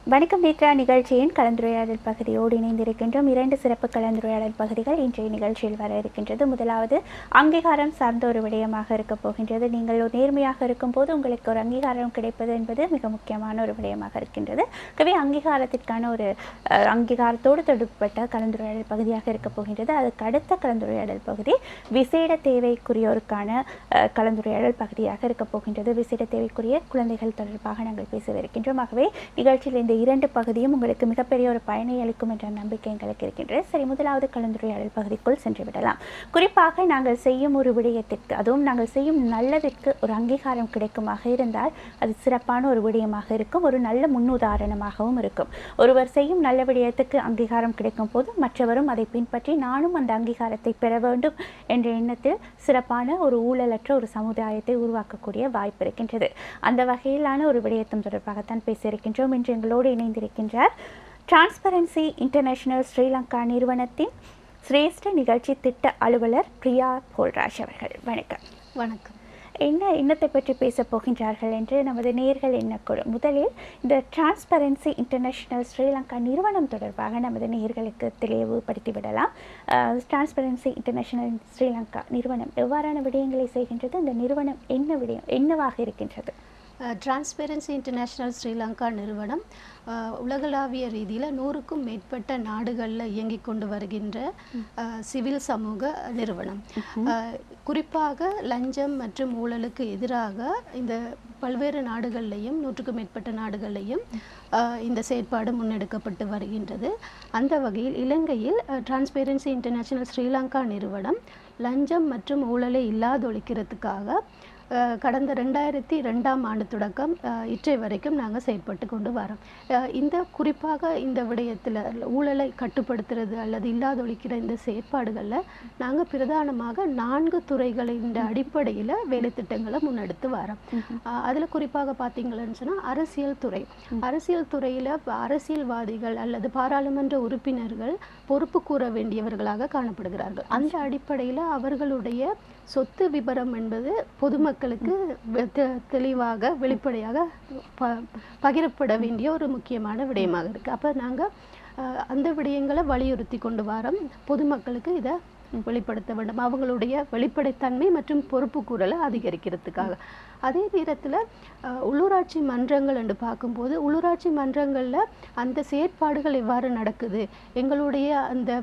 வணக்கம் நேத்ரா நிகழ்ச்சியின் கலந்துரையாடல் பகுதியோடு இணைந்திருக்கின்றோம் இரண்டு சிறப்பு கலந்துரையாடல் பகுதிகள் இன்றைய நிகழ்ச்சியில் வர இருக்கின்றது முதலாவது அங்கீகாரம் சார்ந்த ஒரு விடயமாக இருக்க போகின்றது நீங்கள் ஒரு நேர்மையாக இருக்கும்போது உங்களுக்கு ஒரு அங்கீகாரம் கிடைப்பது என்பது மிக முக்கியமான ஒரு விடயமாக இருக்கின்றது ஆகவே அங்கீகாரத்திற்கான ஒரு அஹ், அங்கீகாரத்தோடு தொடர்புபட்ட கலந்துரையாடல் பகுதியாக இருக்க போகின்றது அதுக்கு அடுத்த கலந்துரையாடல் பகுதி விசேட தேவைக்குரியோருக்கான அஹ், கலந்துரையாடல் பகுதியாக இருக்க போகின்றது விசேட தேவைக்குரிய குழந்தைகள் தொடர்பாக நாங்கள் பேசவிருக்கின்றோம் ஆகவே நிகழ்ச்சியில் இந்த இரண்டு பகுதியும் உங்களுக்கு மிகப்பெரிய ஒரு பயனை அளிக்கும் என்ற நம்பிக்கை எங்களுக்கு இருக்கின்றது சரி முதலாவது கலந்துரையாடல் பகுதிக்குள் சென்று விடலாம் குறிப்பாக நாங்கள் செய்யும் ஒரு விடயத்திற்கு அதுவும் நாங்கள் செய்யும் நல்லதற்கு ஒரு அங்கீகாரம் கிடைக்குமாக இருந்தால் அது சிறப்பான ஒரு விடயமாக இருக்கும் ஒரு நல்ல முன்னுதாரணமாகவும் இருக்கும் ஒருவர் செய்யும் நல்ல விடயத்துக்கு அங்கீகாரம் கிடைக்கும் போது மற்றவரும் அதை பின்பற்றி நானும் அந்த அங்கீகாரத்தை பெற வேண்டும் என்ற எண்ணத்தில் சிறப்பான ஒரு ஊழலற்ற ஒரு சமுதாயத்தை உருவாக்கக்கூடிய வாய்ப்பு இருக்கின்றது அந்த வகையிலான ஒரு விடயத்தம் தொடர்பாகத்தான் பேசியிருக்கின்றோம் இன்று எங்களோடு இணைந்திருக்கின்றார் டிரான்ஸ்பரன்சி இன்டர்நேஷனல் ஸ்ரீலங்கா நிறுவனத்தின் சிரேஷ்ட நிகழ்ச்சி திட்ட அலுவலர் பிரியா போல்ராஜ் அவர்கள் வணக்கம் வணக்கம் என்ன எண்ணத்தை பற்றி பேசப் போகின்றார்கள் என்று நமது நேர்கள் எண்ணக்கூடும் முதலில் இந்த டிரான்ஸ்பரன்சி இன்டர்நேஷனல் ஸ்ரீலங்கா நிறுவனம் தொடர்பாக நமது நேர்களுக்கு தெளிவுபடுத்தி விடலாம் டிரான்ஸ்பரன்சி இன்டர்நேஷனல் ஸ்ரீலங்கா நிறுவனம் எவ்வாறான விடயங்களை செய்கின்றது இந்த நிறுவனம் என்ன விடயம் என்னவாக இருக்கின்றது டிரான்ஸ்பெரன்சி இன்டர்நேஷ்னல் ஸ்ரீலங்கா நிறுவனம் அஹ், உலகளாவிய ரீதியில் நூறுக்கும் மேற்பட்ட நாடுகளில் இயங்கிக் கொண்டு வருகின்ற அஹ், சிவில் சமூக நிறுவனம் அஹ், குறிப்பாக லஞ்சம் மற்றும் ஊழலுக்கு எதிராக இந்த பல்வேறு நாடுகள்லையும் நூற்றுக்கும் மேற்பட்ட நாடுகள்லையும் அஹ், இந்த செயற்பாடு முன்னெடுக்கப்பட்டு வருகின்றது அந்த வகையில் இலங்கையில் டிரான்ஸ்பெரன்சி இன்டர்நேஷனல் ஸ்ரீலங்கா நிறுவனம் லஞ்சம் மற்றும் ஊழலை இல்லாதொழிக்கிறதுக்காக அஹ் கடந்த ரெண்டாயிரத்தி ரெண்டாம் ஆண்டு தொடக்கம் அஹ் இற்றை வரைக்கும் நாங்கள் செயற்பட்டு கொண்டு வரோம் அஹ் இந்த குறிப்பாக இந்த விடயத்தில் ஊழலை கட்டுப்படுத்துறது அல்லது இல்லாதொழிக்கிற இந்த செயற்பாடுகளில் நாங்கள் பிரதானமாக நான்கு துறைகளின் அடிப்படையில் வேலை திட்டங்களை முன்னெடுத்து வரோம் அதில் குறிப்பாக பார்த்தீங்கன்னு சொன்னால் அரசியல் துறை அரசியல் துறையில் அரசியல்வாதிகள் அல்லது பாராளுமன்ற உறுப்பினர்கள் பொறுப்பு கூற வேண்டியவர்களாக காணப்படுகிறார்கள் அந்த அடிப்படையில் அவர்களுடைய சொத்து விபரம் என்பது பொதுமக்களுக்கு வெ- தெ- தெளிவாக வெளிப்படையாக ப பகிரப்பட வேண்டிய ஒரு முக்கியமான விடயமாக இருக்குது அப்போ நாங்கள் அந்த விடயங்களை வலியுறுத்தி கொண்டு வரோம் பொதுமக்களுக்கு இதை வெளிப்படுத்த வேண்டும் அவங்களுடைய வெளிப்படைத்தன்மை மற்றும் பொறுப்புக்கூறலை அதிகரிக்கிறதுக்காக அதே நேரத்தில் உள்ளூராட்சி மன்றங்கள் என்று பார்க்கும்போது உள்ளூராட்சி மன்றங்களில் அந்த செயற்பாடுகள் எவ்வாறு நடக்குது எங்களுடைய அந்த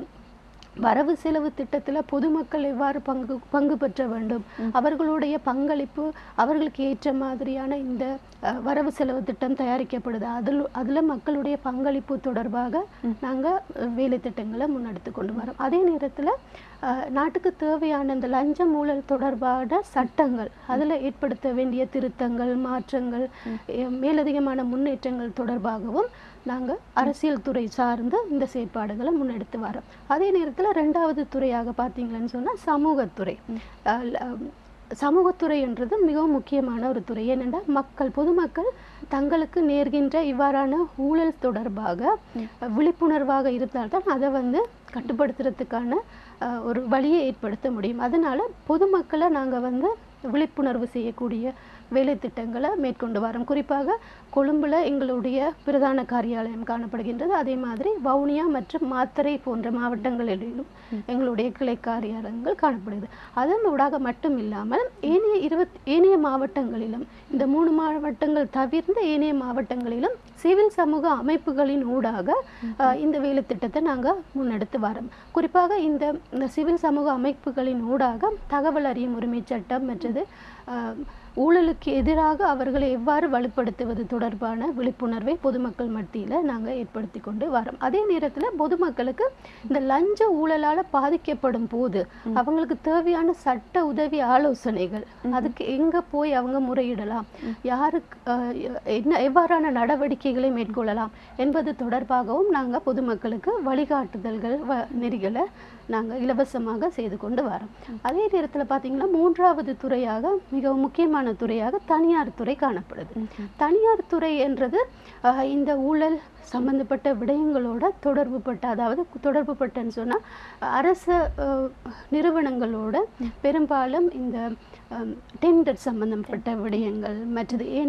வரவு செலவு திட்டத்தில் பொதுமக்கள் எவ்வாறு பங்கு பங்கு பெற்ற வேண்டும் அவர்களுடைய பங்களிப்பு அவர்களுக்கு ஏற்ற மாதிரியான இந்த அஹ், வரவு செலவு திட்டம் தயாரிக்கப்படுது அதில் அதில் மக்களுடைய பங்களிப்பு தொடர்பாக நாங்கள் வேலை திட்டங்களை முன்னெடுத்து கொண்டு வரோம் அதே நேரத்தில் நாட்டுக்கு தேவையான இந்த லஞ்சம் ஊழல் தொடர்பான சட்டங்கள் அதில் ஏற்படுத்த வேண்டிய திருத்தங்கள் மாற்றங்கள் அஹ், மேலதிகமான முன்னேற்றங்கள் தொடர்பாகவும் நாங்கள் அரசியல் துறை சார்ந்த இந்த செயற்பாடுகளை முன்னெடுத்து வரோம் அதே நேரத்தில் ரெண்டாவது துறையாக பார்த்தீங்கன்னு சொன்னால் சமூகத்துறை அஹ் ல- சமூகத்துறை என்றது மிகவும் முக்கியமான ஒரு துறை ஏனென்றால் மக்கள் பொதுமக்கள் தங்களுக்கு நேர்கின்ற இவ்வாறான ஊழல் தொடர்பாக விழிப்புணர்வாக இருந்தால்தான் அதை வந்து கட்டுப்படுத்துறதுக்கான அஹ், ஒரு வழியை ஏற்படுத்த முடியும் அதனால பொதுமக்களை நாங்கள் வந்து விழிப்புணர்வு செய்யக்கூடிய வேலை திட்டங்களை மேற்கொண்டு வரோம் குறிப்பாக கொழும்புல எங்களுடைய பிரதான காரியாலயம் காணப்படுகின்றது அதே மாதிரி வவுனியா மற்றும் மாத்தறை போன்ற மாவட்டங்களிலும் எங்களுடைய கிளை காரியாலயங்கள் காணப்படுகிறது அதன் ஊடாக மட்டும் இல்லாமல் ஏனைய இருபத் ஏனைய மாவட்டங்களிலும் இந்த மூணு மாவட்டங்கள் தவிர்ந்த ஏனைய மாவட்டங்களிலும் சிவில் சமூக அமைப்புகளின் ஊடாக அஹ், இந்த வேலை திட்டத்தை நாங்கள் முன்னெடுத்து வரோம் குறிப்பாக இந்த இந்த சிவில் சமூக அமைப்புகளின் ஊடாக தகவல் அறியும் உரிமை சட்டம் மற்றது அஹ், ஊழலுக்கு எதிராக அவர்களை எவ்வாறு வலுப்படுத்துவது தொடர்பான விழிப்புணர்வை பொதுமக்கள் மத்தியில் நாங்கள் ஏற்படுத்தி கொண்டு வரோம் அதே நேரத்தில் பொதுமக்களுக்கு இந்த லஞ்ச ஊழலால் பாதிக்கப்படும் போது அவங்களுக்கு தேவையான சட்ட உதவி ஆலோசனைகள் அதுக்கு எங்கே போய் அவங்க முறையிடலாம் யாருக்கு அஹ், என்ன எவ்வாறான நடவடிக்கைகளை மேற்கொள்ளலாம் என்பது தொடர்பாகவும் நாங்கள் பொதுமக்களுக்கு வழிகாட்டுதல்கள் வ நெறிகளை நாங்கள் இலவசமாக செய்து கொண்டு வரோம் அதே நேரத்தில் பார்த்தீங்கன்னா மூன்றாவது துறையாக மிகவும் முக்கியமான துறையாக தனியார் துறை காணப்படுது தனியார் துறை என்றது அஹ், இந்த ஊழல் சம்பந்தப்பட்ட விடயங்களோட தொடர்புபட்ட அதாவது தொடர்புபட்டன்னு சொன்னால் அரச அஹ், நிறுவனங்களோட பெரும்பாலும் இந்த டெண்டர் சம்பந்தப்பட்ட விடயங்கள் மற்றது ஏனைய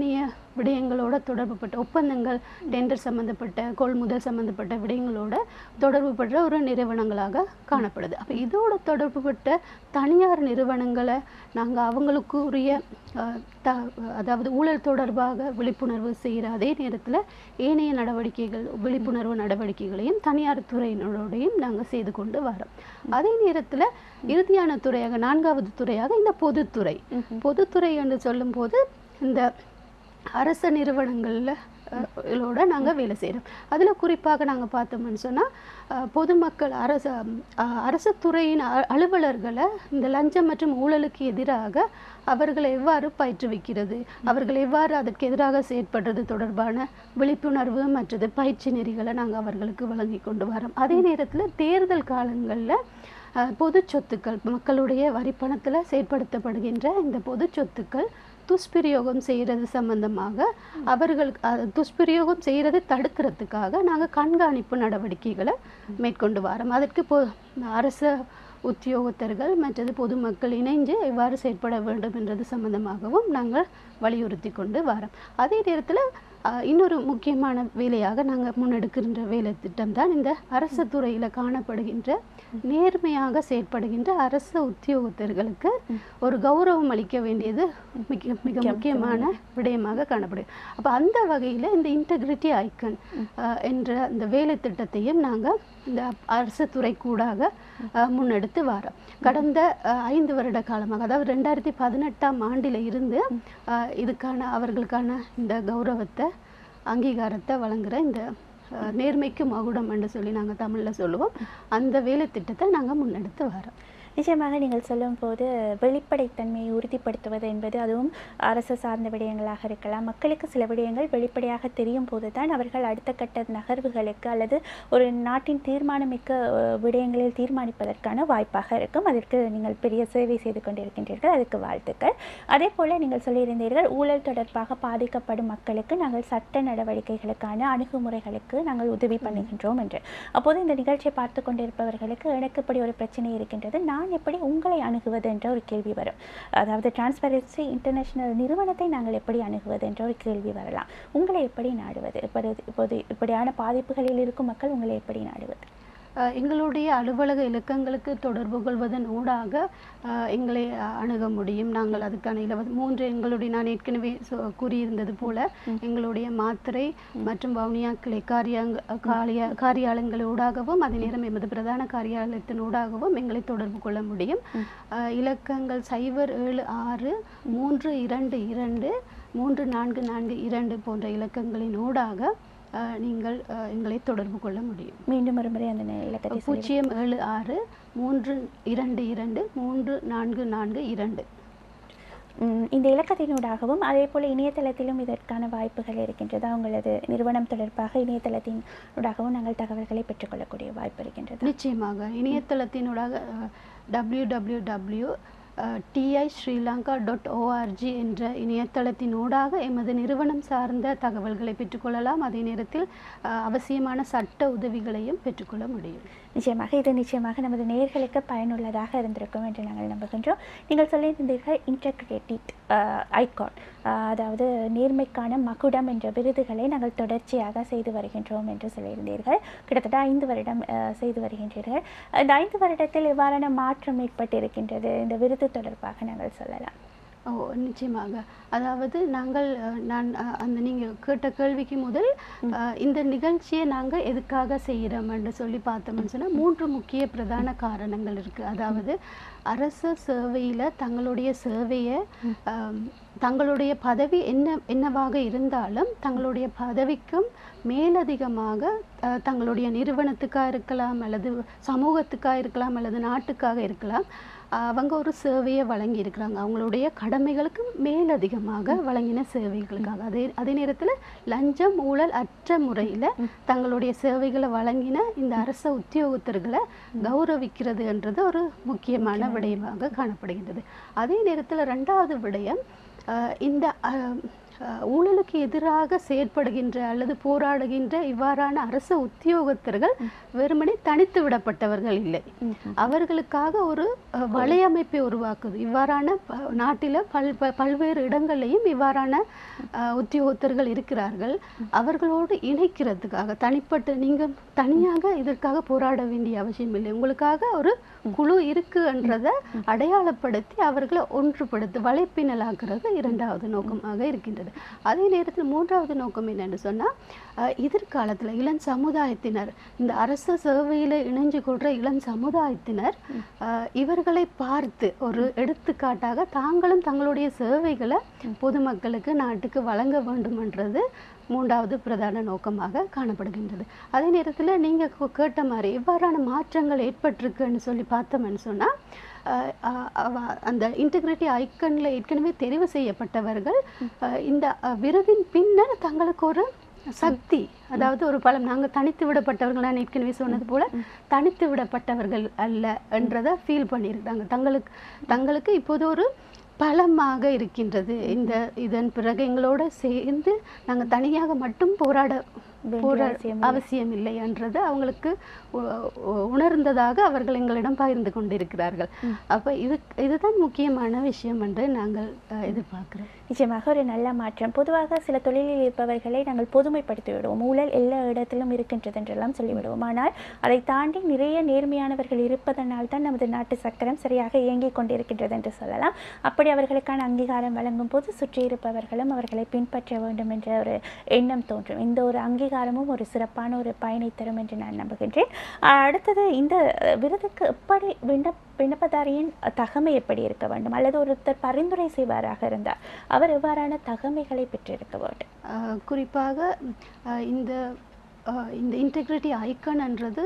விடயங்களோட தொடர்புபட்ட ஒப்பந்தங்கள் டெண்டர் சம்பந்தப்பட்ட கொள்முதல் சம்பந்தப்பட்ட விடயங்களோட தொடர்புபட்ட ஒரு நிறுவனங்களாக காணப்படுது அப்போ இதோட தொடர்புபட்ட தனியார் நிறுவனங்களை நாங்கள் அவங்களுக்கு உரிய அஹ், த அதாவது ஊழல் தொடர்பாக விழிப்புணர்வு செய்கிற அதே நேரத்தில் ஏனைய நடவடிக்கைகள் விழிப்புணர்வு நடவடிக்கைகளையும் தனியார் துறையினரோடையும் நாங்கள் செய்து கொண்டு வரோம் அதே நேரத்தில் இறுதியான துறையாக நான்காவது துறையாக இந்த பொதுத்துறை பொதுத்துறை என்று சொல்லும்போது இந்த அரச நிறுவனங்களில் ளோட நாங்கள் வேலை செய்கிறோம் அதில் குறிப்பாக நாங்கள் பார்த்தோம்னு சொன்னால் பொதுமக்கள் அரச அஹ், அரசு துறையின் அ- அலுவலர்களை இந்த லஞ்சம் மற்றும் ஊழலுக்கு எதிராக அவர்களை எவ்வாறு பயிற்றுவிக்கிறது அவர்கள் எவ்வாறு அதற்கு எதிராக செயற்படுறது தொடர்பான விழிப்புணர்வு மற்றது பயிற்சி நெறிகளை நாங்கள் அவர்களுக்கு வழங்கி கொண்டு வரோம் அதே நேரத்தில் தேர்தல் காலங்களில் அஹ், பொது சொத்துக்கள் மக்களுடைய வரிப்பணத்தில் செயற்படுத்தப்படுகின்ற இந்த பொது சொத்துக்கள் துஷ்பிரயோகம் செய்கிறது சம்பந்தமாக அவர்கள் அஹ், துஷ்பிரயோகம் செய்கிறதை தடுக்கிறதுக்காக நாங்கள் கண்காணிப்பு நடவடிக்கைகளை மேற்கொண்டு வரோம் அதற்கு பொ அரச உத்தியோகத்தர்கள் மற்றது பொதுமக்கள் இணைஞ்சு எவ்வாறு செயற்பட வேண்டும் என்றது சம்பந்தமாகவும் நாங்கள் வலியுறுத்தி கொண்டு வரோம் அதே நேரத்தில் அஹ், இன்னொரு முக்கியமான வேலையாக நாங்கள் முன்னெடுக்கின்ற வேலை திட்டம் தான் இந்த அரசு துறையில் காணப்படுகின்ற நேர்மையாக செயற்படுகின்ற அரசு உத்தியோகத்தர்களுக்கு ஒரு கௌரவம் அளிக்க வேண்டியது மிக மிக முக்கியமான விடயமாக காணப்படுது அப்போ அந்த வகையில் இந்த இன்டெகிரிட்டி ஐக்கன் என்ற இந்த வேலை திட்டத்தையும் நாங்கள் இந்த அரசு துறை கூடாக அஹ், முன்னெடுத்து வரோம் கடந்த அஹ், ஐந்து வருட காலமாக அதாவது ரெண்டாயிரத்தி பதினெட்டாம் ஆண்டில் இருந்து அஹ், இதுக்கான அவர்களுக்கான இந்த கௌரவத்தை அங்கீகாரத்தை வழங்குற இந்த அஹ், நேர்மைக்கு மகுடம் என்று சொல்லி நாங்கள் தமிழில் சொல்லுவோம் அந்த வேலை திட்டத்தை நாங்கள் முன்னெடுத்து வரோம் நிச்சயமாக நீங்கள் சொல்லும்போது வெளிப்படைத்தன்மையை உறுதிப்படுத்துவது என்பது அதுவும் அரசு சார்ந்த விடயங்களாக இருக்கலாம் மக்களுக்கு சில விடயங்கள் வெளிப்படையாக தெரியும் போது தான் அவர்கள் அடுத்த கட்ட நகர்வுகளுக்கு அல்லது ஒரு நாட்டின் தீர்மானமிக்க அஹ், விடயங்களில் தீர்மானிப்பதற்கான வாய்ப்பாக இருக்கும் அதற்கு நீங்கள் பெரிய சேவை செய்து கொண்டிருக்கின்றீர்கள் அதுக்கு வாழ்த்துக்கள் அதே போல நீங்கள் சொல்லியிருந்தீர்கள் ஊழல் தொடர்பாக பாதிக்கப்படும் மக்களுக்கு நாங்கள் சட்ட நடவடிக்கைகளுக்கான அணுகுமுறைகளுக்கு நாங்கள் உதவி பண்ணுகின்றோம் என்று அப்போது இந்த நிகழ்ச்சியை பார்த்து கொண்டிருப்பவர்களுக்கு எனக்கு இப்படி ஒரு பிரச்சனை இருக்கின்றது நான் எப்படி உங்களை அணுகுவது என்ற ஒரு கேள்வி வரும் அதாவது டிரான்ஸ்பரன்சி இன்டர்நேஷனல் நிறுவனத்தை நாங்கள் எப்படி அணுகுவது என்ற ஒரு கேள்வி வரலாம் உங்களை எப்படி நாடுவது இப்போது இப்போது இப்படியான பாதிப்புகளில் இருக்கும் மக்கள் உங்களை எப்படி நாடுவது அஹ் எங்களுடைய அலுவலக இலக்கங்களுக்கு தொடர்பு கொள்வதன் ஊடாக அஹ், எங்களை அஹ், அணுக முடியும் நாங்கள் அதுக்கான இலவச மூன்று எங்களுடைய நான் ஏற்கனவே சொ- கூறியிருந்தது போல எங்களுடைய மாத்திரை மற்றும் வவுனியா கிளை காரியாங்க காரியா காரியாலயங்களூடாகவும் அதே நேரம் எமது பிரதான காரியாலயத்தினூடாகவும் எங்களை தொடர்பு கொள்ள முடியும் அஹ், இலக்கங்கள் சைபர் ஏழு ஆறு மூன்று இரண்டு இரண்டு மூன்று நான்கு நான்கு இரண்டு போன்ற இலக்கங்களின் ஊடாக அஹ், நீங்கள் அஹ், எங்களை தொடர்பு கொள்ள முடியும் மீண்டும் ஒரு முறை அந்த நே- இலக்கத்தை சொல்லி பூஜ்ஜியம் ஏழு ஆறு மூன்று இரண்டு இரண்டு மூன்று நான்கு நான்கு இரண்டு ம், இந்த இலக்கத்தினூடாகவும் அதே போல் இணையதளத்திலும் இதற்கான வாய்ப்புகள் இருக்கின்றது உங்களது நிறுவனம் தொடர்பாக இணையதளத்தினூடாகவும் நாங்கள் தகவல்களை பெற்றுக்கொள்ளக்கூடிய வாய்ப்பு இருக்கின்றது நிச்சயமாக இணையதளத்தினூடாக W W W TI Sri Lanka dot ORG என்ற இணையதளத்தினூடாக எமது நிறுவனம் சார்ந்த தகவல்களை பெற்றுக்கொள்ளலாம் அதே நேரத்தில் அஹ், அவசியமான சட்ட உதவிகளையும் பெற்றுக்கொள்ள முடியும் நிச்சயமாக இது நிச்சயமாக நமது நேயர்களுக்கு பயனுள்ளதாக இருந்திருக்கும் என்று நாங்கள் நம்புகின்றோம் நீங்கள் சொல்லியிருந்தீர்கள் இன்டெகிரேட்டிட் ஐகான் அதாவது நேர்மைக்கான மகுடம் என்ற விருதுகளை நாங்கள் தொடர்ச்சியாக செய்து வருகின்றோம் என்று சொல்லியிருந்தீர்கள் கிட்டத்தட்ட ஐந்து வருடம் அஹ், செய்து வருகின்றீர்கள் இந்த ஐந்து வருடத்தில் எவ்வாறான மாற்றம் ஏற்பட்டிருக்கின்றது இந்த விருது தொடர்பாக நாங்கள் சொல்லலாம் ஓ நிச்சயமாக அதாவது நாங்கள் அஹ், நான் அஹ், அந்த நீங்கள் கேட்ட கேள்விக்கு முதல் அஹ், இந்த நிகழ்ச்சியை நாங்கள் எதுக்காக செய்கிறோம்னு சொல்லி பார்த்தோம்னு சொன்னால் மூன்று முக்கிய பிரதான காரணங்கள் இருக்குது அதாவது அரச சேவையில் தங்களுடைய சேவையை அஹ், தங்களுடைய பதவி என்ன என்னவாக இருந்தாலும் தங்களுடைய பதவிக்கும் மேலதிகமாக அஹ், தங்களுடைய நிறுவனத்துக்காக இருக்கலாம் அல்லது சமூகத்துக்காக இருக்கலாம் அல்லது நாட்டுக்காக இருக்கலாம் அவங்க ஒரு சேவையை வழங்கி இருக்கிறாங்க அவங்களுடைய கடமைகளுக்கு மேலதிகமாக வழங்கின சேவைகளுக்காக அதே அதே நேரத்தில் லஞ்சம் ஊழல் அற்ற முறையில் தங்களுடைய சேவைகளை வழங்கின இந்த அரச உத்தியோகத்தர்களை கௌரவிக்கிறதுன்றது ஒரு முக்கியமான விடயமாக காணப்படுகின்றது அதே நேரத்தில் ரெண்டாவது விடயம் அஹ், இந்த அஹ், அஹ், ஊழலுக்கு எதிராக செயற்படுகின்ற அல்லது போராடுகின்ற இவ்வாறான அரசு உத்தியோகத்தர்கள் வெறுமனே தனித்து விடப்பட்டவர்கள் இல்லை அவர்களுக்காக ஒரு அஹ், வலையமைப்பை உருவாக்குது இவ்வாறான ப- நாட்டில பல் ப- பல்வேறு இடங்கள்லையும் இவ்வாறான அஹ், உத்தியோகத்தர்கள் இருக்கிறார்கள் அவர்களோடு இணைக்கிறதுக்காக தனிப்பட்ட நீங்க தனியாக இதற்காக போராட வேண்டிய அவசியம் இல்லை உங்களுக்காக ஒரு குழு இருக்குன்றதை அடையாளப்படுத்தி அவர்களை ஒன்றுபடுத்தி வலைப்பின்னலாக்குறது இரண்டாவது நோக்கமாக இருக்கின்றது அதே நேரத்தில் மூன்றாவது நோக்கம் என்னன்னு சொன்னா அஹ், எதிர்காலத்துல இளம் சமுதாயத்தினர் இந்த அரச சேவையில இணைஞ்சு கொள்ற இளம் சமுதாயத்தினர் அஹ், இவர்களை பார்த்து ஒரு எடுத்துக்காட்டாக தாங்களும் தங்களுடைய சேவைகளை பொதுமக்களுக்கு நாட்டுக்கு வழங்க வேண்டுமென்றது மூன்றாவது பிரதான நோக்கமாக காணப்படுகின்றது அதே நேரத்தில் நீங்கள் கேட்ட மாதிரி இவ்வாறான மாற்றங்கள் ஏற்பட்டிருக்குன்னு சொல்லி பார்த்தோம்னு சொன்னால் அந்த இன்டெகிரிட்டி ஐக்கனில் ஏற்கனவே தெரிவு செய்யப்பட்டவர்கள் அஹ், இந்த அஹ், விருதின் பின்னர் தங்களுக்கு ஒரு சக்தி அதாவது ஒரு பலம் நாங்கள் தனித்து விடப்பட்டவர்கள் நான் ஏற்கனவே சொன்னது போல தனித்து விடப்பட்டவர்கள் அல்ல என்றதை ஃபீல் பண்ணியிருக்காங்க தங்களுக்கு தங்களுக்கு இப்போது ஒரு பலமாக இருக்கின்றது இந்த இதன் பிறகு எங்களோட சேர்ந்து நாங்கள் தனியாக மட்டும் போராட வேண்டிய போரா அவசியம் அவசியம் இல்லை என்றது அவங்களுக்கு உ- உ- உணர்ந்ததாக அவர்கள் எங்களிடம் பகிர்ந்து கொண்டிருக்கிறார்கள் அப்ப இது இதுதான் முக்கியமான விஷயம் என்று நாங்கள் அஹ், எதிர்பார்க்கிறோம் நிச்சயமாக ஒரு நல்ல மாற்றம் பொதுவாக சில தொழிலில் இருப்பவர்களை நாங்கள் பொதுமைப்படுத்தி விடுவோம் ஊழல் எல்லா இடத்திலும் இருக்கின்றது என்றெல்லாம் சொல்லிவிடுவோம் ஆனால் அதை தாண்டி நிறைய நேர்மையானவர்கள் இருப்பதனால் தான் நமது நாட்டு சக்கரம் சரியாக இயங்கிக் கொண்டிருக்கின்றது என்று சொல்லலாம் அப்படி அவர்களுக்கான அங்கீகாரம் வழங்கும் போது சுற்றி இருப்பவர்களும் அவர்களை பின்பற்ற வேண்டும் என்ற ஒரு எண்ணம் தோன்றும் இந்த ஒரு அங்கீகாரமும் ஒரு சிறப்பான ஒரு பயனை தரும் என்று நான் நம்புகின்றேன் ஆஹ் அடுத்தது இந்த அஹ், விருதுக்கு எப்படி விண்ணப்ப விண்ணப்பதாரியின் தகமை எப்படி இருக்க வேண்டும் அல்லது ஒருத்தர் பரிந்துரை செய்வாராக இருந்தார் அவர் எவ்வாறான தகமைகளை பெற்றிருக்க வேண்டும் அஹ், குறிப்பாக அஹ், இந்த அஹ், இந்த இன்டெகிரிட்டி ஐக்கன்ன்றது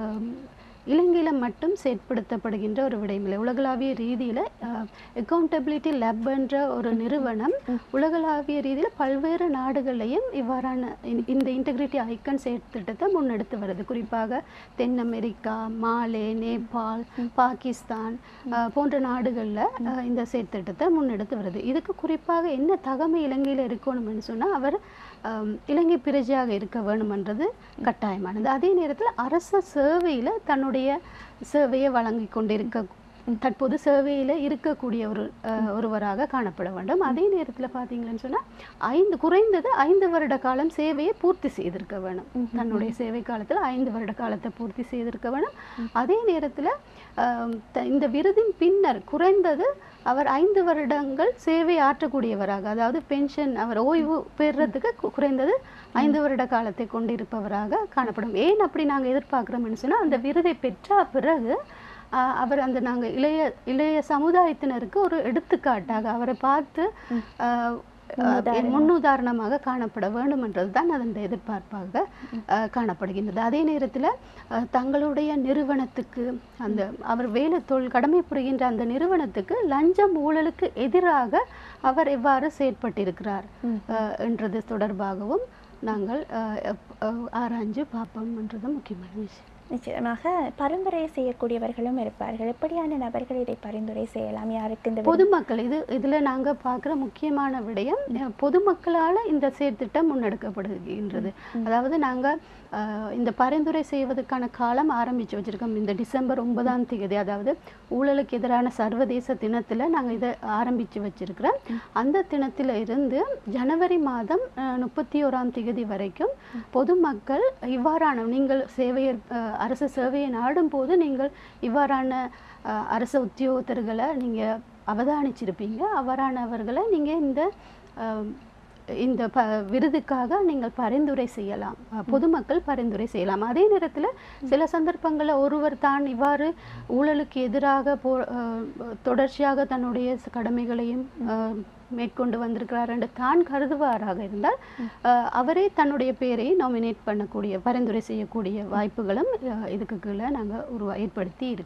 இலங்கையில மட்டும் செயற்படுத்தப்படுகின்ற ஒரு விடயமில்லை உலகளாவிய ரீதியில அக்கௌண்டபிலிட்டி லேப் என்ற ஒரு நிறுவனம் உலகளாவிய ரீதியில பல்வேறு நாடுகளையும் இவ்வாறான இந்த- இந்த இன்டெகிரிட்டி ஐக்கன் செயற்திட்டத்தை முன்னெடுத்து வருது குறிப்பாக தென் அமெரிக்கா மாலே நேபாள் பாகிஸ்தான் அஹ், போன்ற நாடுகள்ல அஹ், இந்த செயற்திட்டத்தை முன்னெடுத்து வருது இதுக்கு குறிப்பாக என்ன தகமை இலங்கையில இருக்கணும்னு சொன்னா அவர் அஹ், இலங்கை பிரஜையாக இருக்க வேணுமென்றது கட்டாயமானது அதே நேரத்தில் அரச சேவையில தன்னுடைய சேவையை வழங்கி கொண்டிருக்க தற்போது சேவையில இருக்கக்கூடிய ஒரு அஹ், ஒருவராக காணப்பட வேண்டும் அதே நேரத்துல பார்த்தீங்கன்னு சொன்னா ஐந்து குறைந்தது ஐந்து வருட காலம் சேவையை பூர்த்தி செய்திருக்க வேணும் தன்னுடைய சேவை காலத்துல ஐந்து வருட காலத்தை பூர்த்தி செய்திருக்க வேணும் அதே நேரத்துல ஆம், த- இந்த விருதின் பின்னர் குறைந்தது அவர் ஐந்து வருடங்கள் சேவை ஆற்றக்கூடியவராக அதாவது பென்ஷன் அவர் ஓய்வு பெறுறதுக்கு கு- குறைந்தது ஐந்து வருட காலத்தை கொண்டிருப்பவராக காணப்படும் ஏன் அப்படி நாங்க எதிர்பார்க்கிறோம்னு சொன்னா அந்த விருதை பெற்ற பிறகு ஆஹ், அவர் அந்த நாங்க இளைய இளைய சமுதாயத்தினருக்கு ஒரு எடுத்துக்காட்டாக அவரை பார்த்து ஆஹ், ஆஹ், முன்னுதாரணமாக காணப்பட வேண்டும் என்றது தான் அதன் எதிர்பார்ப்பாக ஆஹ், காணப்படுகின்றது அதே நேரத்தில் தங்களுடைய நிறுவனத்துக்கு அந்த அவர் வேலை தொழில் கடமை புரிகின்ற அந்த நிறுவனத்துக்கு லஞ்சம் ஊழலுக்கு எதிராக அவர் எவ்வாறு செயற்பட்டிருக்கிறார் ஆஹ், என்றது தொடர்பாகவும் நாங்கள் ஆஹ், எப்- ஆஹ், ஆராய்ஞ்சு பார்ப்போம் என்றது முக்கியமான விஷயம் நிச்சயமாக பரிந்துரை செய்யக்கூடியவர்களும் இருப்பார்கள் எப்படியான நபர்கள் இதை பரிந்துரை செய்யலாம் யாருக்கு இந்த விருது? பொதுமக்கள் இது இதுல நாங்க பார்க்குற முக்கியமான விடயம் அஹ், பொதுமக்களால இந்த செயற்திட்டம் முன்னெடுக்கப்படுகின்றது அதாவது நாங்க அஹ், இந்த பரிந்துரை செய்வதற்கான காலம் ஆரம்பிச்சு வச்சிருக்கோம் இந்த டிசம்பர் ஒன்பதாம் தேதி அதாவது ஊழலுக்கு எதிரான சர்வதேச தினத்துல நாங்க இதை ஆரம்பிச்சு வச்சிருக்கிறோம் அந்த தினத்தில இருந்து ஜனவரி மாதம் அஹ், முப்பத்தி ஓராம் தேதி வரைக்கும் பொதுமக்கள் இவ்வாறான நீங்கள் சேவையை அஹ், அரசு சேவையை நாடும் போது நீங்கள் இவ்வாறான அஹ், அரசு உத்தியோகத்தர்களை நீங்க அவதானிச்சிருப்பீங்க அவ்வாறானவர்களை நீங்க இந்த அஹ், இந்த ப விருதுக்காக நீங்கள் பரிந்துரை செய்யலாம் அஹ், பொதுமக்கள் பரிந்துரை செய்யலாம் அதே நேரத்தில் சில சந்தர்ப்பங்களில் ஒருவர் தான் இவ்வாறு ஊழலுக்கு எதிராக போ அஹ், தொடர்ச்சியாக தன்னுடைய ச- கடமைகளையும் அஹ், மேற்கொண்டு வந்திருக்கிறார் என்று தான் கருதுவாராக இருந்தால் அஹ், அவரே தன்னுடைய பேரை நாமினேட் பண்ணக்கூடிய பரிந்துரை செய்யக்கூடிய வாய்ப்புகளும் அஹ், இதுக்கு கீழே நாங்கள் உருவா ஏற்படுத்தி இருக்கிறோம்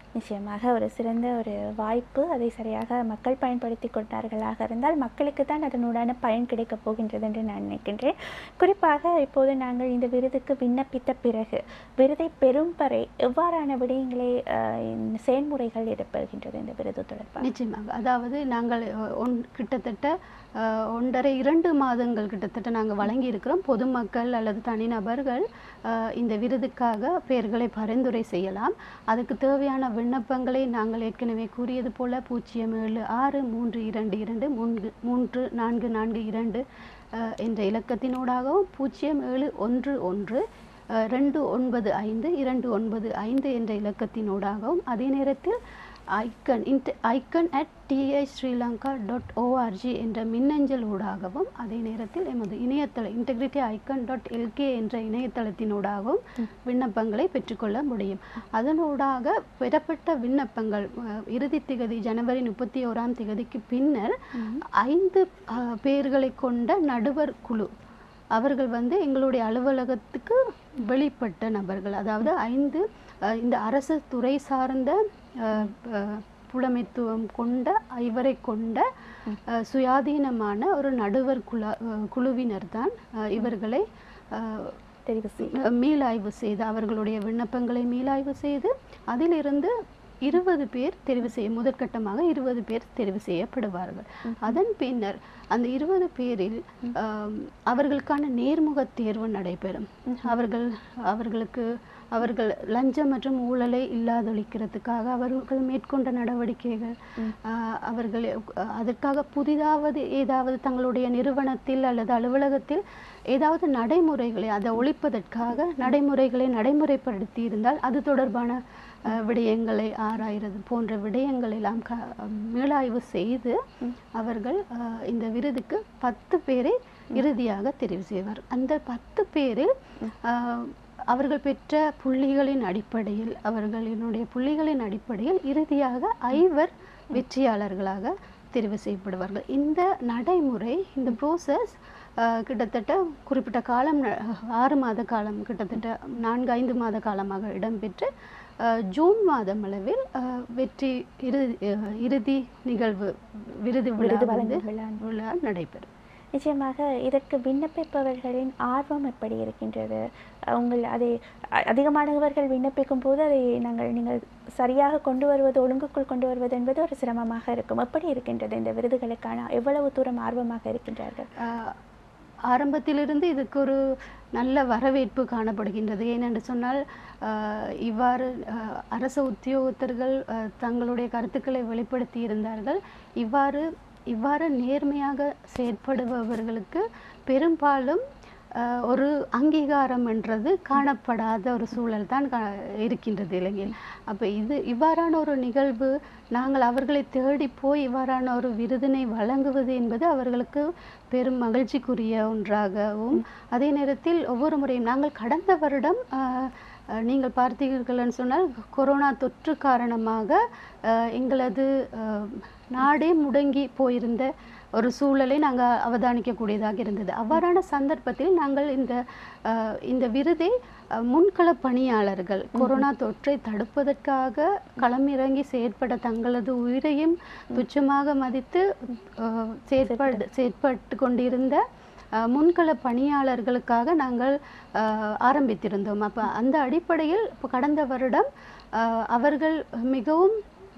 நிச்சயமாக ஒரு சிறந்த ஒரு வாய்ப்பு அதை சரியாக மக்கள் பயன்படுத்தி கொண்டார்களாக இருந்தால் மக்களுக்கு தான் அதனுடான பயன் கிடைக்கப் போகின்றது என்று நான் நினைக்கின்றேன் குறிப்பாக இப்போது நாங்கள் இந்த விருதுக்கு விண்ணப்பித்த பிறகு விருதை பெறும் வரை எவ்வாறான விடயங்களை அஹ், இந்த செயல்முறைகள் இடம்பெறுகின்றது இந்த விருது தொடர்பாக நிச்சயமாக அதாவது நாங்கள் அஹ், ஒன் கிட்டத்தட்ட அஹ், ஒன்றரை இரண்டு மாதங்கள் கிட்டத்தட்ட நாங்கள் வழங்கி இருக்கிறோம் பொதுமக்கள் அல்லது தனிநபர்கள் அஹ், இந்த விருதுக்காக பெயர்களை பரிந்துரை செய்யலாம் அதுக்கு தேவையான விண்ணப்பங்களை நாங்கள் ஏற்கனவே கூறியது போல பூஜ்ஜியம் ஏழு ஆறு மூன்று இரண்டு இரண்டு மூன்று மூன்று நான்கு நான்கு இரண்டு அஹ், என்ற இலக்கத்தினூடாகவும் பூஜ்ஜியம் ஏழு ஒன்று ஒன்று அஹ், ரெண்டு ஒன்பது ஐந்து இரண்டு ஒன்பது ஐந்து என்ற இலக்கத்தினூடாகவும் அதே நேரத்தில் icon int icon at TI Sri Lanka dot ORG என்ற மின்னஞ்சல் ஊடாகவும் அதே நேரத்தில் எமது இணையதள இன்டெகிரிட்டி ஐக்கன் டாட் எல்கே என்ற இணையதளத்தினூடாகவும் விண்ணப்பங்களை பெற்றுக்கொள்ள முடியும் அதனூடாக பெறப்பட்ட விண்ணப்பங்கள் அஹ், இறுதி திகதி ஜனவரி முப்பத்தி ஓராம் திகதிக்கு பின்னர் ஐந்து அஹ், பேர்களை கொண்ட நடுவர் குழு அவர்கள் வந்து எங்களுடைய அலுவலகத்துக்கு வெளிப்பட்ட நபர்கள் அதாவது ஐந்து அஹ், இந்த அரசு துறை சார்ந்த அஹ், அஹ், புலமைத்துவம் கொண்ட ஐவரை கொண்ட அஹ், சுயாதீனமான ஒரு நடுவர் குழ அஹ், குழுவினர் தான் அஹ், இவர்களை அஹ், தெரிவு செய்ய அஹ், மீளாய்வு செய்து அவர்களுடைய விண்ணப்பங்களை மீளாய்வு செய்து அதிலிருந்து இருபது பேர் தெரிவு செய்ய முதற்கட்டமாக இருபது பேர் தெரிவு செய்யப்படுவார்கள் அதன் பின்னர் அந்த இருபது பேரில் ஆம், அவர்களுக்கான நேர்முக தேர்வு நடைபெறும் அவர்கள் அவர்களுக்கு அவர்கள் லஞ்சம் மற்றும் ஊழலை இல்லாதொழிக்கிறதுக்காக அவர்கள் மேற்கொண்ட நடவடிக்கைகள் ஆஹ், அவர்கள் அஹ், அதற்காக புதிதாவது ஏதாவது தங்களுடைய நிறுவனத்தில் அல்லது அலுவலகத்தில் ஏதாவது நடைமுறைகளை அதை ஒழிப்பதற்காக நடைமுறைகளை நடைமுறைப்படுத்தி இருந்தால் அது தொடர்பான அஹ், விடயங்களை ஆராய்றது போன்ற விடயங்கள் எல்லாம் க மீளாய்வு செய்து அவர்கள் அஹ், இந்த விருதுக்கு பத்து பேரை இறுதியாக தெரிவு செய்வார் அந்த பத்து பேரில் அஹ், அவர்கள் பெற்ற புள்ளிகளின் அடிப்படையில் அவர்களினுடைய புள்ளிகளின் அடிப்படையில் இறுதியாக ஐவர் வெற்றியாளர்களாக தெரிவு செய்யப்படுவார்கள் இந்த நடைமுறை இந்த ப்ரோசஸ் கிட்டத்தட்ட குறிப்பிட்ட காலம் ந- ஆறு மாத காலம் கிட்டத்தட்ட நான்கு ஐந்து மாத காலமாக இடம்பெற்று அஹ், ஜூன் மாதம் அளவில் அஹ், வெற்றி இறுதி அஹ், இறுதி நிகழ்வு விருது விழா விருது வந்து வழங்கும் விழா. விழா நடைபெறும் நிச்சயமாக இதற்கு விண்ணப்பிப்பவர்களின் ஆர்வம் எப்படி இருக்கின்றது உங்கள் அதை அ- அதிகமானவர்கள் விண்ணப்பிக்கும் போது அதை நாங்கள் நீங்கள் சரியாக கொண்டு வருவது ஒழுங்குக்குள் கொண்டு வருவது என்பது ஒரு சிரமமாக இருக்கும் எப்படி இருக்கின்றது இந்த விருதுகளுக்கான எவ்வளவு தூரம் ஆர்வமாக இருக்கின்றார்கள் ஆஹ் ஆரம்பத்திலிருந்து இதுக்கு ஒரு நல்ல வரவேற்பு காணப்படுகின்றது ஏனென்று சொன்னால் ஆஹ் இவ்வாறு ஆஹ் அரச உத்தியோகத்தர்கள் ஆஹ் தங்களுடைய கருத்துக்களை வெளிப்படுத்தி இருந்தார்கள் இவ்வாறு இவ்வாறு நேர்மையாக செயற்படுபவர்களுக்கு பெரும்பாலும் ஆஹ் ஒரு அங்கீகாரம் என்றது காணப்படாத ஒரு சூழல் தான் கா இருக்கின்றது இலங்கையில் அப்போ இது இவ்வாறான ஒரு நிகழ்வு நாங்கள் அவர்களை தேடி போய் இவ்வாறான ஒரு விருதினை வழங்குவது என்பது அவர்களுக்கு பெரும் மகிழ்ச்சிக்குரிய ஒன்றாகவும் அதே நேரத்தில் ஒவ்வொரு முறையும் நாங்கள் கடந்த வருடம் ஆஹ், அஹ், நீங்கள் பார்த்தீர்கள்னு சொன்னால் கொரோனா தொற்று காரணமாக அஹ், எங்களது அஹ், நாடே முடங்கி போயிருந்த ஒரு சூழலை நாங்கள் அவதானிக்கக்கூடியதாக இருந்தது அவ்வாறான சந்தர்ப்பத்தில் நாங்கள் இந்த அஹ், இந்த விருதை அஹ், முன்கள பணியாளர்கள் கொரோனா தொற்றை தடுப்பதற்காக களமிறங்கி செயற்பட தங்களது உயிரையும் துச்சமாக மதித்து அஹ், செயற்படு செயற்பட்டு கொண்டிருந்த அஹ், முன்கள பணியாளர்களுக்காக நாங்கள் அஹ், ஆரம்பித்திருந்தோம் அப்போ அந்த அடிப்படையில் இப்போ கடந்த வருடம் அஹ், அவர்கள் மிகவும்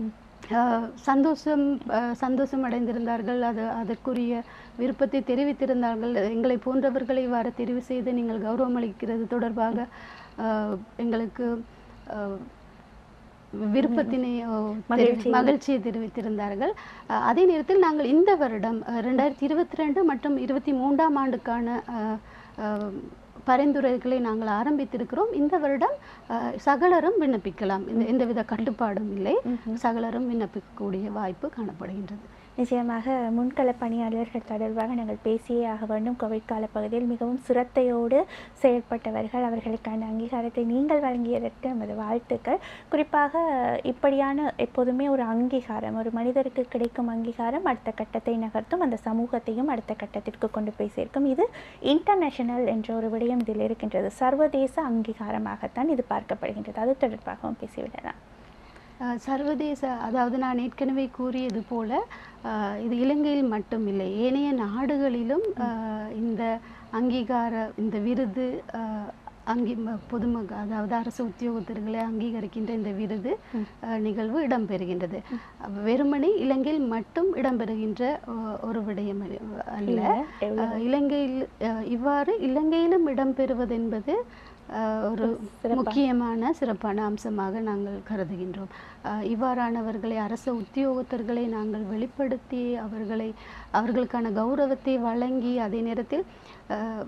அஹ், சந்தோஷம் அஹ், சந்தோஷம் அடைந்திருந்தார்கள் அது அதற்குரிய விருப்பத்தை தெரிவித்திருந்தார்கள் எங்களை போன்றவர்களை இவ்வாறு தெரிவு செய்து நீங்கள் கௌரவம் அளிக்கிறது தொடர்பாக அஹ், எங்களுக்கு அஹ், விருப்பத்தினை அஹ், தெரி- மகிழ்ச்சியை. மகிழ்ச்சியை தெரிவித்திருந்தார்கள் அஹ், அதே நேரத்தில் நாங்கள் இந்த வருடம் அஹ், ரெண்டாயிரத்தி இருபத்தி ரெண்டு மற்றும் இருபத்தி மூன்றாம் ஆண்டுக்கான அஹ், அஹ், பரிந்துரைகளை நாங்கள் ஆரம்பித்திருக்கிறோம் இந்த வருடம் அஹ், சகலரும் விண்ணப்பிக்கலாம் இந்த எந்தவித கட்டுப்பாடும் இல்லை சகலரும் விண்ணப்பிக்கக்கூடிய வாய்ப்பு காணப்படுகின்றது நிச்சயமாக முன்கள பணியாளர்கள் தொடர்பாக நாங்கள் பேசியே ஆக வேண்டும் கோவிட் கால பகுதியில் மிகவும் சிரத்தையோடு செயல்பட்டவர்கள் அவர்களுக்கான அங்கீகாரத்தை நீங்கள் வழங்கியதற்கு நமது வாழ்த்துக்கள் குறிப்பாக இப்படியான எப்போதுமே ஒரு அங்கீகாரம் ஒரு மனிதருக்கு கிடைக்கும் அங்கீகாரம் அடுத்த கட்டத்தை நகர்த்தும் அந்த சமூகத்தையும் அடுத்த கட்டத்திற்கு கொண்டு போய் சேர்க்கும் இது இன்டர்நேஷனல் என்ற ஒரு விடயம் இதில் இருக்கின்றது சர்வதேச அங்கீகாரமாகத்தான் இது பார்க்கப்படுகின்றது அது தொடர்பாகவும் பேசிவிடலாம் அஹ், சர்வதேச அதாவது நான் ஏற்கனவே கூறியது போல அஹ், இது இலங்கையில் மட்டுமில்லை ஏனைய நாடுகளிலும் அஹ், இந்த அங்கீகார இந்த விருது அஹ், அங்கி ம- பொதுமக்க அதாவது அரசு உத்தியோகத்தர்களை அங்கீகரிக்கின்ற இந்த விருது அஹ், நிகழ்வு இடம்பெறுகின்றது அப்ப வெறுமனே இலங்கையில் மட்டும் இடம்பெறுகின்ற அஹ், ஒரு விடயம் அல்ல அல்ல எவ்வளவு அஹ், இலங்கையில் அஹ், இவ்வாறு இலங்கையிலும் இடம்பெறுவது என்பது அஹ், ஒரு முக்கியமான சிறப்பான அம்சமாக நாங்கள் கருதுகின்றோம் அஹ், இவ்வாறானவர்களை அரசு உத்தியோகத்தர்களை நாங்கள் வெளிப்படுத்தி அவர்களை அவர்களுக்கான கௌரவத்தை வழங்கி அதே நேரத்தில் அஹ்,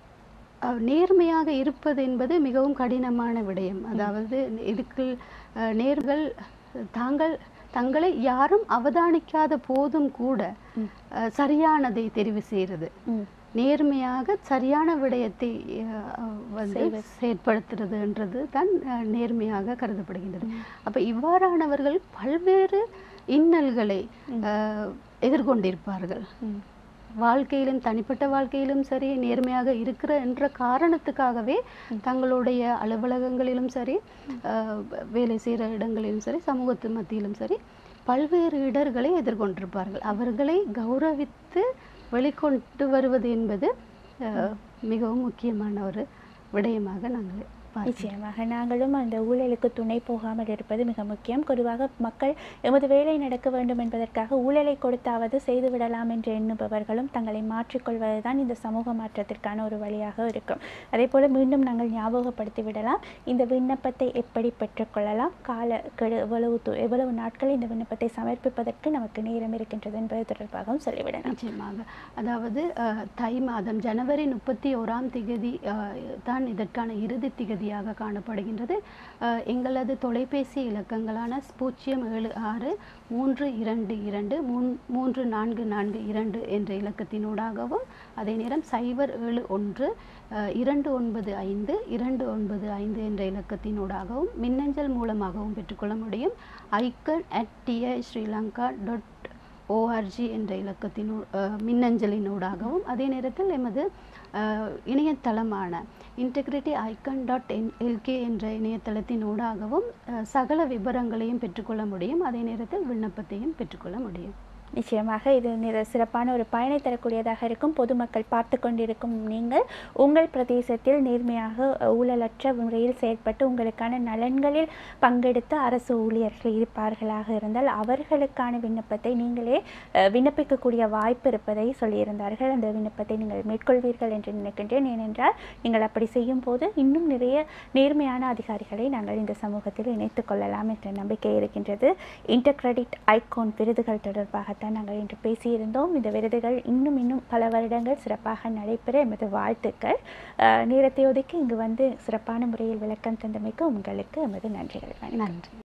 அஹ், நேர்மையாக இருப்பது என்பது மிகவும் கடினமான விடயம் அதாவது இதுக்கு அஹ், நேர்கள் தாங்கள் தங்களை யாரும் அவதானிக்காத போதும் கூட அஹ், சரியானதை தெரிவு செய்கிறது ம். நேர்மையாக சரியான விடயத்தை அஹ், வந்து செயற்படுத்துறதுன்றது தான் அஹ், நேர்மையாக கருதப்படுகின்றது அப்ப இவ்வாறானவர்கள் பல்வேறு இன்னல்களை அஹ், எதிர்கொண்டிருப்பார்கள் ம். வாழ்க்கையிலும் தனிப்பட்ட வாழ்க்கையிலும் சரி நேர்மையாக இருக்கிற என்ற காரணத்துக்காகவே தங்களுடைய அலுவலகங்களிலும் சரி அஹ், வேலை செய்கிற இடங்களிலும் சரி சமூகத்து மத்தியிலும் சரி பல்வேறு இடர்களை எதிர்கொண்டிருப்பார்கள் அவர்களை கௌரவித்து வெளிக்கொண்டு வருவது என்பது அஹ், மிகவும் முக்கியமான ஒரு விடயமாக நாங்கள் பார்க்கிறோம் நிச்சயமாக நாங்களும் அந்த ஊழலுக்கு துணை போகாமல் இருப்பது மிக முக்கியம் பொதுவாக மக்கள் எமது வேலை நடக்க வேண்டும் என்பதற்காக ஊழலை கொடுத்தாவது செய்து விடலாம் என்று எண்ணுபவர்களும் தங்களை மாற்றிக்கொள்வதுதான் இந்த சமூக மாற்றத்திற்கான ஒரு வழியாக இருக்கும் அதே போல மீண்டும் நாங்கள் ஞாபகப்படுத்தி விடலாம் இந்த விண்ணப்பத்தை எப்படி பெற்றுக்கொள்ளலாம் கால கெடு எவ்வளவு து- எவ்வளவு நாட்கள் இந்த விண்ணப்பத்தை சமர்ப்பிப்பதற்கு நமக்கு நேரம் இருக்கின்றது என்பது தொடர்பாகவும் சொல்லிவிடலாம் நிச்சயமாக அதாவது அஹ், தை மாதம் ஜனவரி முப்பத்தி ஓராம் திகதி அஹ், தான் இதற்கான இறுதி திகதியாக காணப்படுகின்றது அஹ், எங்களது தொலைபேசி இலக்கங்களான பூஜ்ஜியம் ஏழு ஆறு மூன்று இரண்டு இரண்டு மூன் மூன்று நான்கு நான்கு இரண்டு என்ற இலக்கத்தினூடாகவும் அதே நேரம் சைபர் ஏழு ஒன்று அஹ், இரண்டு ஒன்பது ஐந்து இரண்டு ஒன்பது ஐந்து என்ற இலக்கத்தினூடாகவும் மின்னஞ்சல் மூலமாகவும் பெற்றுக்கொள்ள முடியும் icon at TI Sri Lanka dot ORG என்ற இலக்கத்தினூ அஹ், மின்னஞ்சலினூடாகவும் அதே நேரத்தில் எமது அஹ், இணையதளமான integrity icon dot N LK என்ற இணையதளத்தினூடாகவும் அஹ், சகல விவரங்களையும் பெற்றுக்கொள்ள முடியும் அதே நேரத்தில் விண்ணப்பத்தையும் பெற்றுக்கொள்ள முடியும் நிச்சயமாக இது நிற சிறப்பான ஒரு பயனை தரக்கூடியதாக இருக்கும் பொதுமக்கள் பார்த்து கொண்டிருக்கும் நீங்கள் உங்கள் பிரதேசத்தில் நேர்மையாக அஹ், ஊழலற்ற முறையில் செயல்பட்டு உங்களுக்கான நலன்களில் பங்கெடுத்த அரசு ஊழியர்கள் இருப்பார்களாக இருந்தால் அவர்களுக்கான விண்ணப்பத்தை நீங்களே அஹ், விண்ணப்பிக்கக்கூடிய வாய்ப்பு இருப்பதை சொல்லியிருந்தார்கள் அந்த விண்ணப்பத்தை நீங்கள் மேற்கொள்வீர்கள் என்று நினைக்கின்றேன் ஏனென்றால் நீங்கள் அப்படி செய்யும் போது இன்னும் நிறைய நேர்மையான அதிகாரிகளை நாங்கள் இந்த சமூகத்தில் இணைத்துக் கொள்ளலாம் என்ற நம்பிக்கை இருக்கின்றது இன்டர் கிரெடிட் ஐகோன் விருதுகள் தொடர்பாகத்தான் நாங்கள் இன்று பேசியிருந்தோம் இந்த விருதுகள் இன்னும் இன்னும் பல வருடங்கள் சிறப்பாக நடைபெற எமது வாழ்த்துக்கள் அஹ், நேரத்தை ஒதுக்கி இங்கு வந்து சிறப்பான முறையில் விளக்கம் தந்தமைக்கு உங்களுக்கு எமது நன்றிகள் நன்றி